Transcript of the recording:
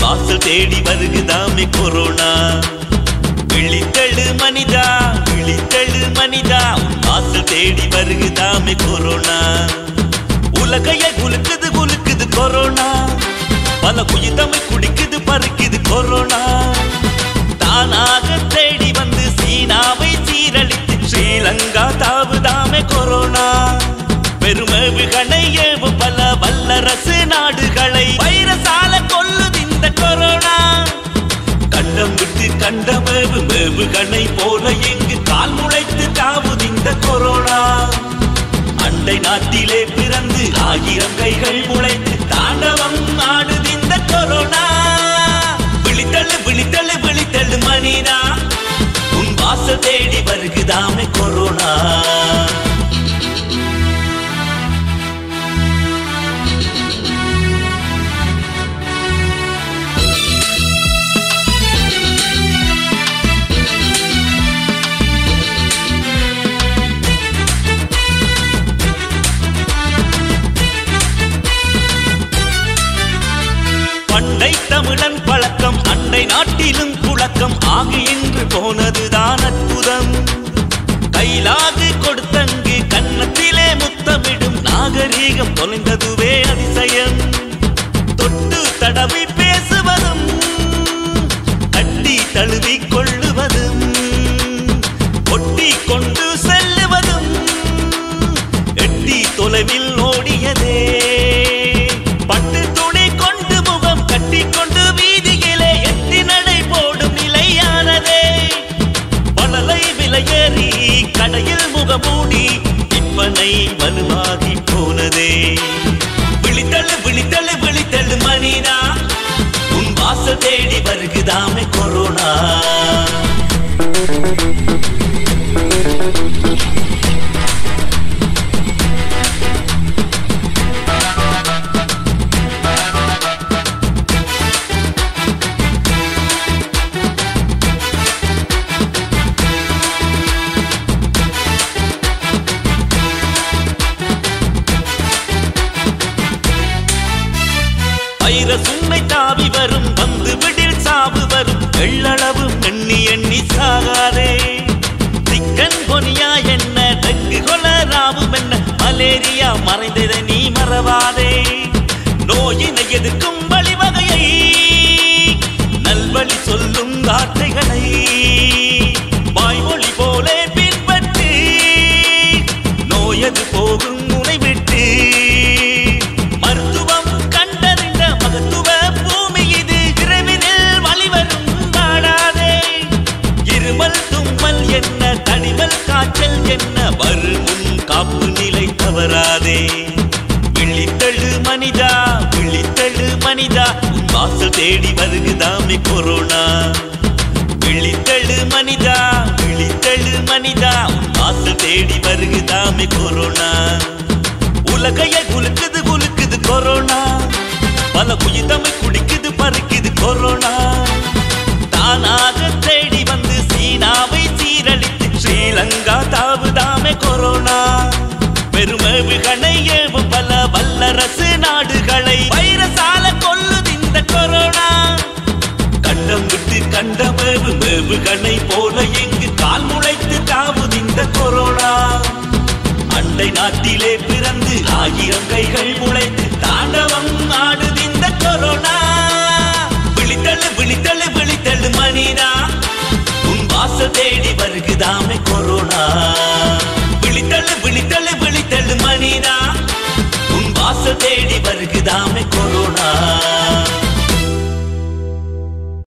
வாசல் தேடி வருகுதாமே கொரோனா விழித்தெழு மனிதா விழித்தெழு மனிதா உன் வாசல் தேடி வருகுதாமே கொரோனா உலகைய குலுக்குது குலுக்குது கொரோனா பல உயிர்தமை குடிக்குது பறிக்குது கொரோனா தானாக தேடி வந்து சீனாவை சீரழித்து ஸ்ரீலங்கா தாவுதாமே கொரோனா பெருமவுகளை ஏவு பல வல்லரசு நாடுகளை வைரசால கொல்லுது இந்த கொரோனா கண்டம் விட்டு கண்ட மேவு மேவுகணை போல எங்கு கால் முளைத்து தாவுது இந்த கொரோனா அண்டை நாட்டிலே பிறந்து ஆயிரம் கைகள் முளைத்து தாண்டவம் ஆடுது இந்த கொரோனா விழித்தள்ளு விழித்தள்ளு விழித்தள்ளு மணிதா உன் வாச தேடி வருகுதாமே கொரோனா பண்டை தமிழன் பழக்கம் அண்டை நாட்டிலும் புழக்கம் ஆகி இன்று போனதுதான் அற்புதம் கைலாகு கொடுத்தங்கு கன்னத்திலே முத்தமிடும் நாகரீகம் தொலைந்ததுவே அதிசயம் தொட்டு தடவி பேசுவதும் கட்டி தழுவி கொள்ளுவதும் ஒட்டி கொண்டு செல்லுவதும் எட்டி தொலைவில் ஓடியதே பட்டு துணி கொண்டு முகம் கட்டி கொண்டு வீதியிலே எட்டி நடை போடும் நிலையானதே பணலை விலையேறி கடையில் முகமூடி விற்பனை வலுவாகி போனதே விழித்தள்ளு விழித்தள்ளு விழித்தள்ளு மணினா உன் வாச தேடி வருகுதாமே கொரோனா வைரஸ் உன்னை தாவி வரும் வந்து விடில் சாவு வரும் எள்ளளவு எண்ணி எண்ணி சாகாதே சிக்கன் பொனியா என்ன டெங்கு கொலராவும் என்ன மலேரியா மறைந்ததை நீ மறவாதே நோயினை எதிர்க்கும் வழிவகையை நல்வழி சொல்லும் வார்த்தைகளை வாய்மொழி போலே பின்பற்றி நோயது போகும் முனை விட்டு மருத்துவம் கண்டறிந்த மகத்துவ பூமி இது விரைவினில் வழிவரும் நாடாதே இருமல் தும்மல் என்ன தனிமல் காய்ச்சல் என்ன வருமுன் காப்பு நிலை தவறாதே விழித்தழு மனிதா விழித்தழு மனிதா உன் வாசல் தேடி வருகுதாமே கொரோனா விழித்தழு மனிதா விழித்தழு மனிதா உன் வாசல் தேடி வருகுதாமே கொரோனா உலகைய குலுக்குது குலுக்குது கொரோனா பல உயிர்தமை குடிக்குது பறிக்குது கொரோனா தானாக தேடி வந்து சீனாவை சீரழித்து ஸ்ரீலங்கா தாவுதாமே கொரோனா பெருமவுகளை ஏவு பல வல்லரசு நாடுகளை வைரசால கொல்லுது இந்த கொரோனா கண்டம் விட்டு கண்ட மேவு மேவுகளை போல எங்கு கால் முளைத்து தாவுது இந்த கொரோனா அண்டை நாட்டிலே பிறந்து ஆயிரம் கைகள் முளைத்து தாண்டவம் ஆடுது இந்த கொரோனா விழித்தள்ளு விழித்தள்ளு விழித்தள்ளு மணிதா உன் வாச தேடி வருகுதாமே கொரோனா விழித்தள்ளு விழித்தள்ளு விழித்தள்ளு மணிதா